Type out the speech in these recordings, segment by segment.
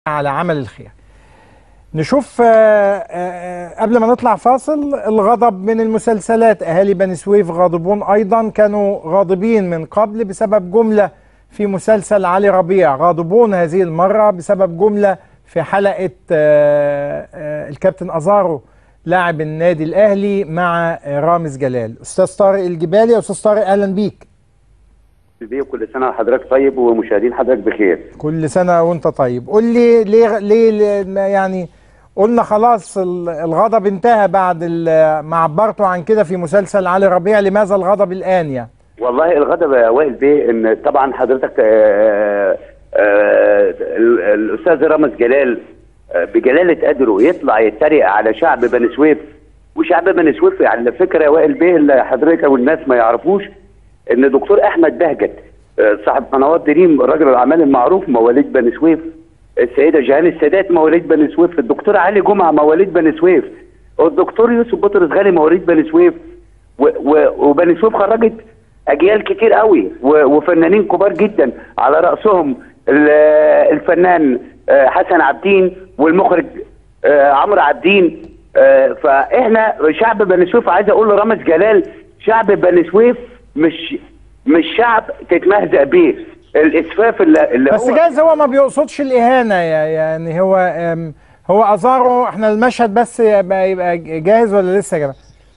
على عمل الخير نشوف آه، آه، قبل ما نطلع فاصل الغضب من المسلسلات اهالي بني سويف غاضبون ايضا كانوا غاضبين من قبل بسبب جمله في مسلسل علي ربيع غاضبون هذه المره بسبب جمله في حلقه آه، آه، الكابتن ازارو لاعب النادي الاهلي مع آه، رامز جلال استاذ طارق الجبالي استاذ طارق اهلا بيك بيه كل سنه وحضرتك طيب ومشاهدين حضرتك بخير كل سنة وانت طيب قول لي ليه ليه ليه- ما يعني قلنا خلاص ال- الغضب انتهى بعد ال- ما عبرتوا عن كده في مسلسل علي ربيع لماذا الغضب الآن يعني والله الغضب يا وائل بيه ان طبعا حضرتك آه، آه، ال- الاستاذ رامز جلال آه، بجلاله قدره يطلع يتريق على شعب بني سويف وشعب بني سويف على فكره يا وائل بيه اللي حضرتك والناس ما يعرفوش ان دكتور احمد بهجت آه، صاحب قنوات دريم رجل الاعمال المعروف مواليد بني سويف السيده جهان السادات مواليد بني سويف الدكتور علي جمعه مواليد بني سويف الدكتور يوسف بطرس غالي مواليد بني سويف و- و- وبني سويف خرجت اجيال كتير قوي و- وفنانين كبار جدا على راسهم ال- الفنان آه، حسن عابدين والمخرج آه، عمرو عابدين آه، فاحنا شعب بني سويف عايز اقول لرامز جلال شعب بني سويف مش مش شعب تتمهزأ بيه الاسفاف اللي, اللي بس هو جايز هو ما بيقصدش الإهانة يا- يعني هو أم، هو أزارو احنا المشهد بس يبقى, يبقى جاهز ولا لسه يا جماعة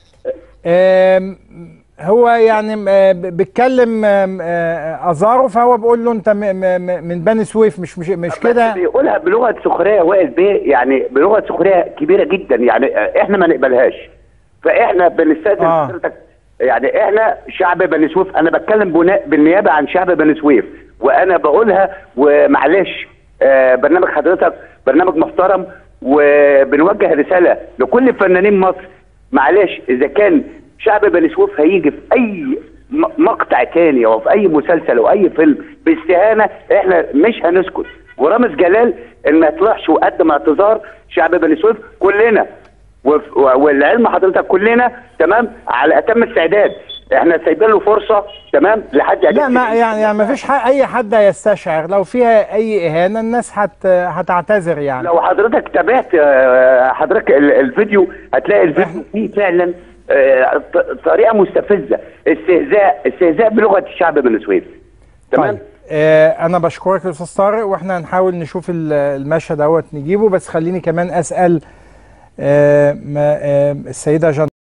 أم، هو يعني م- ب- بيتكلم أم، آه، أزارو فهو بيقول له انت م- م- م- من بني سويف مش مش مش بس كده بيقولها بلغه سخريه وائل بيه يعني بلغه سخريه كبيره جدا يعني آه، احنا ما نقبلهاش فاحنا بنستاذن آه. حضرتك يعني احنا شعب بني سويف انا بتكلم بنا- بالنيابه عن شعب بني سويف وانا بقولها ومعلش آه، برنامج حضرتك برنامج محترم وبنوجه رساله لكل فنانين مصر معلش اذا كان شعب بني سويف هيجي في اي م- مقطع تاني او في اي مسلسل او اي فيلم باستهانه احنا مش هنسكت ورامز جلال ان ما يطلعش وقدم اعتذار شعب بني سويف كلنا وف- و- والعلم حضرتك كلنا تمام على اتم استعداد احنا سايبين له فرصه تمام لحد لا ما يعني يعني ما فيش ح- اي حد هيستشعر لو فيها اي اهانه الناس هت هتعتذر يعني لو حضرتك تابعت آه، حضرتك ال- الفيديو هتلاقي الفيديو فيه فعلا آه، ط- طريقه مستفزه استهزاء استهزاء بلغه الشعب بني سويف تمام طيب آه انا بشكرك يا استاذ طارق واحنا هنحاول نشوف ال- المشهد دوت نجيبه بس خليني كمان اسال آه ما آه السيده جان